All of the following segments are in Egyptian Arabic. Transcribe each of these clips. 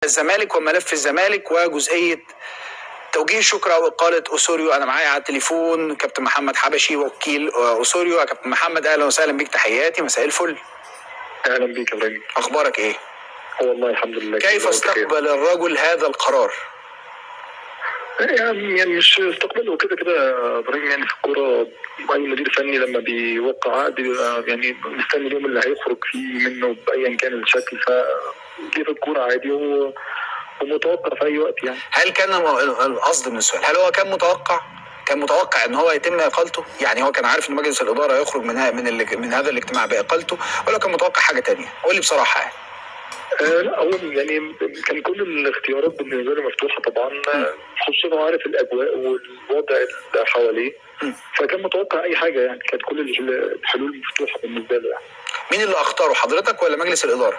الزمالك وملف الزمالك وجزئيه توجيه الشكر او اقاله اسوريو انا معايا على التليفون كابتن محمد حبشي وكيل اسوريو يا كابتن محمد اهلا وسهلا بيك تحياتي مساء الفل اهلا بيك يا ابراهيم اخبارك ايه والله الحمد لله كيف كله بخير. استقبل الرجل هذا القرار يعني يعني مش استقباله كده كده يا ابراهيم يعني في الكوره اي مدير فني لما بيوقع عقد بيبقى يعني مستني اليوم اللي هيخرج فيه منه بايا كان الشكل فدي في الكوره عادي و- ومتوقع في اي وقت يعني هل كان الم- القصد من السؤال هل هو كان متوقع كان متوقع ان هو يتم اقالته يعني هو كان عارف ان مجلس الاداره يخرج من ها- من ال- من هذا الاجتماع باقالته ولا كان متوقع حاجه تانية قول لي بصراحه يعني آه لا هو يعني كان كل الاختيارات بالنسبه لي مفتوحه طبعا آه، خصوصا هو عارف الاجواء والوضع اللي حواليه م. فكان متوقع اي حاجه يعني كانت كل الحلول مفتوحه بالنسبه له يعني مين اللي اختاره حضرتك ولا مجلس الاداره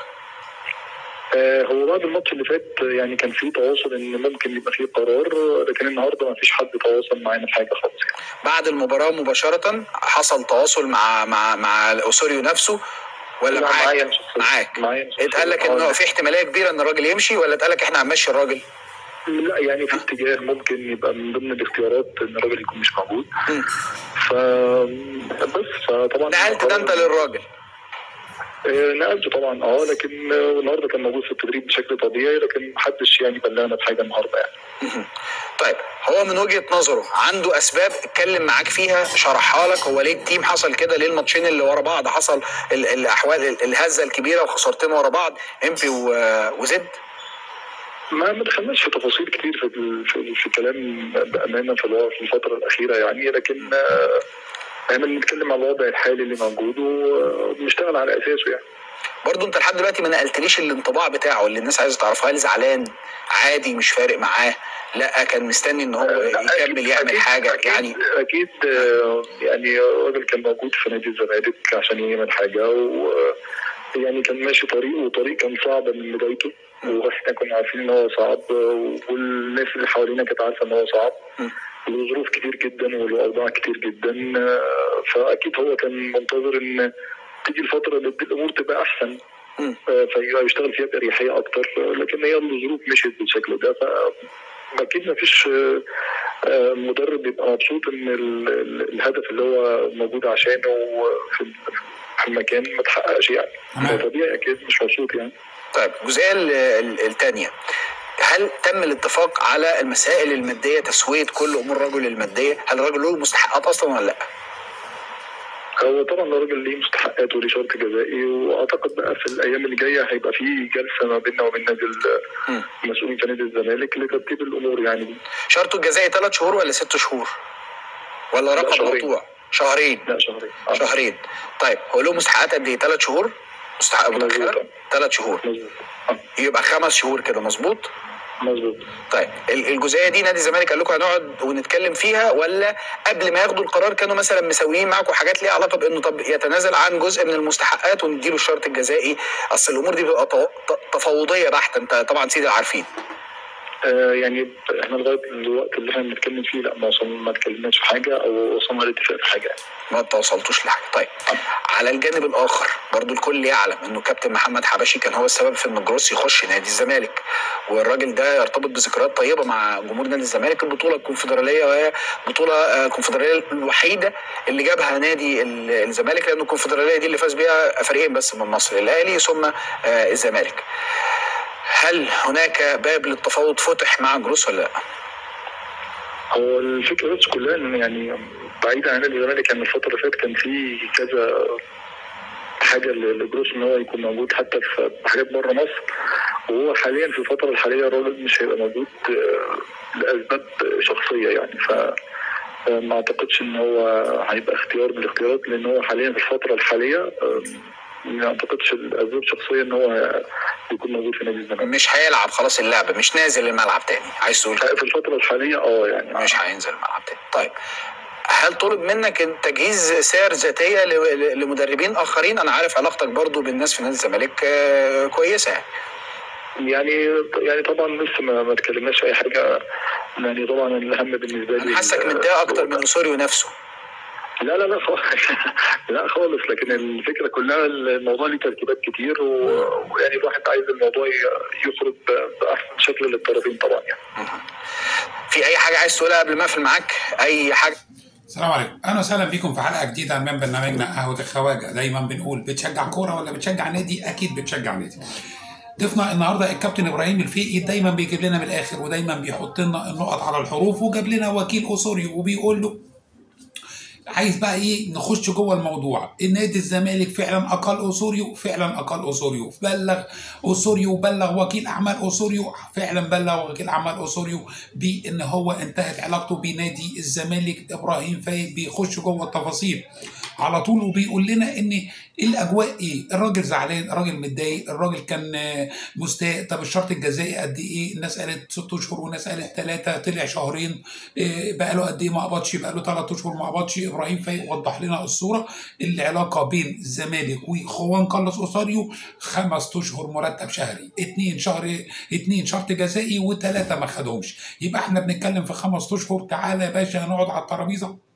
آه، هو بعد الماتش اللي فات آه، يعني كان في تواصل ان ممكن يبقى في قرار آه، لكن النهارده ما فيش حد تواصل معانا في حاجه خالص يعني. بعد المباراه مباشره حصل تواصل مع مع مع اسوريو نفسه ولا لا، معاك معايا أنا شخصياً. معاك معايا أنا شخصياً. اتقال لك ان آه، في احتماليه كبيره ان الراجل يمشي ولا اتقال لك احنا هنمشي الراجل لا يعني في اتجاه ممكن يبقى من ضمن الاختيارات ان الراجل يكون مش موجود مم. ف بس فطبعا نقلت ده انت للراجل آه، نقلته طبعا اه لكن آه، النهارده كان موجود في التدريب بشكل طبيعي لكن محدش يعني بلغنا بحاجه النهارده يعني طيب هو من وجهه نظره عنده اسباب اتكلم معاك فيها شرحها لك هو ليه التيم حصل كده ليه الماتشين اللي ورا بعض حصل ال- الاحوال ال- الهزه الكبيره وخسارتين ورا بعض امبي و- وزد ما ما دخلناش في تفاصيل كتير في ال- في, في الكلام بامانه في الوا- في الفتره الاخيره يعني لكن آه، احنا بنتكلم على الوضع الحالي اللي موجود وبنشتغل على اساسه يعني برضه انت لحد دلوقتي ما نقلتليش الانطباع بتاعه اللي الناس عايزه تعرفه هل زعلان عادي مش فارق معاه لا كان مستني ان هو لا، يكمل أكيد- يعمل أكيد- حاجه أكيد يعني اكيد آه، يعني الراجل كان موجود في نادي الزمالك عشان يعمل حاجه و يعني كان ماشي طريق وطريق كان صعب من بدايته واحنا كنا عارفين ان هو صعب والناس اللي حوالينا كانت عارفه ان هو صعب م. والظروف كتير جدا والاوضاع كتير جدا آه، فاكيد هو كان منتظر ان تيجي الفتره اللي الامور تبقى احسن م. آه، فيبقى يشتغل فيها باريحيه اكتر آه، لكن هي الظروف مشيت بالشكل ده ف اكيد ما فيش مدرب يبقى مبسوط ان ال- ال- الهدف اللي هو موجود عشانه في في المكان ما تحققش يعني تمام. طبيعي اكيد مش مبسوط يعني طيب الجزئيه ال- ال- التانية هل تم الاتفاق على المسائل الماديه تسويه كل امور الرجل الماديه هل الراجل له مستحقات اصلا ولا لا هو طبعا الراجل ليه مستحقات وليه شرط جزائي واعتقد بقى في الايام اللي جايه هيبقى في جلسه ما بيننا وبين نادي ال- مم. المسؤولين في نادي الزمالك لترتيب الامور يعني شرطه الجزائي ثلاث شهور ولا ست شهور ولا رقم شهرين. مقطوع شهرين لا شهرين آه. شهرين طيب هو له مستحقات قد ايه ثلاث شهور مستحق مظبوط. متأخرة ثلاث شهور مظبوط آه. يبقى خمس شهور كده مظبوط مظبوط طيب ال- الجزئيه دي نادي الزمالك قال لكم هنقعد ونتكلم فيها ولا قبل ما ياخدوا القرار كانوا مثلا مسويين معاكم حاجات ليها علاقه بانه طب يتنازل عن جزء من المستحقات ونديله الشرط الجزائي اصل الامور دي بتبقى تو- ت- تفاوضيه بحته انت طبعا سيدي عارفين آه يعني احنا لغايه الوقت اللي احنا بنتكلم فيه لا ما وصلنا ما اتكلمناش في حاجه او وصلنا لاتفاق في حاجه يعني. ما توصلتوش لحاجه طيب على الجانب الاخر برضو الكل يعلم انه كابتن محمد حبشي كان هو السبب في ان جروس يخش نادي الزمالك والراجل ده يرتبط بذكريات طيبه مع جمهور نادي الزمالك البطوله الكونفدراليه وهي بطوله آه، الكونفدراليه الوحيده اللي جابها نادي ال- الزمالك لان الكونفدراليه دي اللي فاز بيها فريقين بس من مصر الاهلي ثم آه، الزمالك هل هناك باب للتفاوض فتح مع جروس ولا لا؟ هو الفكره بس كلها ان يعني بعيدا عن نادي الزمالك يعني الفتره اللي فاتت كان في كذا حاجه ل- لجروس ان هو يكون موجود حتى في حاجات بره مصر وهو حاليا في الفتره الحاليه الراجل مش هيبقى موجود آه، لاسباب شخصيه يعني ف آه، ما اعتقدش ان هو هيبقى اختيار من الاختيارات لان هو حاليا في الفتره الحاليه آه، ما اعتقدش الاسباب شخصيه ان هو يكون موجود في نادي الزمالك مش هيلعب خلاص اللعبه مش نازل الملعب تاني عايز تقول كده؟ في الفتره الحاليه اه يعني مش هينزل الملعب تاني طيب هل طلب منك إن تجهيز سير ذاتيه ل- ل- لمدربين اخرين انا عارف علاقتك برضو بالناس في نادي الزمالك آه، كويسه يعني يعني يعني طبعا لسه ما ما اتكلمناش في اي حاجه يعني طبعا الاهم بالنسبه لي انا حاسك متضايق اكتر من اسوريو نفسه لا لا لا خالص لا خالص لكن الفكره كلها الموضوع ليه ترتيبات كتير و- ويعني الواحد عايز الموضوع ي- يخرج ب- باحسن شكل للطرفين طبعا يعني في اي حاجه عايز تقولها قبل ما اقفل معاك اي حاجه السلام عليكم اهلا وسهلا بكم في حلقه جديده من برنامجنا قهوه الخواجه دايما بنقول بتشجع كوره ولا بتشجع نادي اكيد بتشجع نادي ضيفنا النهارده الكابتن ابراهيم الفقي دايما بيجيب لنا من الاخر ودايما بيحط لنا النقط على الحروف وجاب لنا وكيل اوسوريو وبيقول له عايز بقى ايه نخش جوه الموضوع النادي الزمالك فعلا اقل اوسوريو فعلا اقل اوسوريو بلغ اوسوريو بلغ وكيل اعمال اوسوريو فعلا بلغ وكيل اعمال اوسوريو بان هو انتهت علاقته بنادي الزمالك ابراهيم فايق بيخش جوه التفاصيل على طول وبيقول لنا ان الاجواء ايه الراجل زعلان الراجل متضايق الراجل كان آه، مستاء طب الشرط الجزائي قد ايه الناس قالت ست اشهر وناس قالت ثلاثه طلع شهرين آه، بقى له قد ايه ما قبضش بقى له ثلاث اشهر ما قبضش ابراهيم فايق وضح لنا الصوره العلاقه بين الزمالك وخوان كارلوس اوساريو خمس اشهر مرتب شهري اثنين شهر اثنين شرط جزائي وثلاثه ما خدهمش يبقى احنا بنتكلم في خمس اشهر تعالى يا باشا نقعد على الترابيزه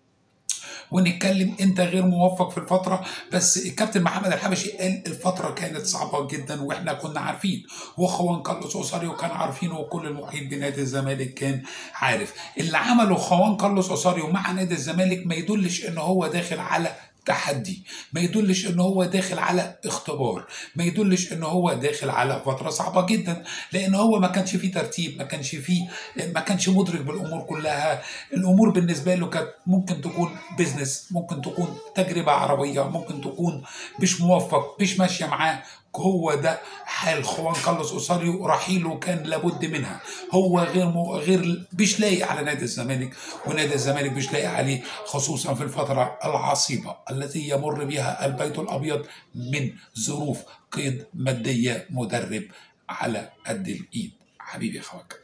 ونتكلم انت غير موفق في الفتره بس الكابتن محمد الحبشي قال الفتره كانت صعبه جدا واحنا كنا عارفين وخوان كارلوس اوساريو كان عارفين وكل المحيط بنادي الزمالك كان عارف اللي عمله خوان كارلوس اوساريو مع نادي الزمالك ما يدلش ان هو داخل على تحدي ما يدلش ان هو داخل على اختبار ما يدلش ان هو داخل على فتره صعبه جدا لان هو ما كانش فيه ترتيب ما كانش فيه ما كانش مدرك بالامور كلها الامور بالنسبه له كانت ممكن تكون بيزنس ممكن تكون تجربه عربيه ممكن تكون مش موفق مش ماشيه معاه هو ده حال خوان كارلوس اوساريو رحيله كان لابد منها هو غير مو غير مش لايق على نادي الزمالك ونادي الزمالك مش لايق عليه خصوصا في الفتره العصيبه التي يمر بها البيت الابيض من ظروف قيد ماديه مدرب على قد الايد حبيبي يا خواجه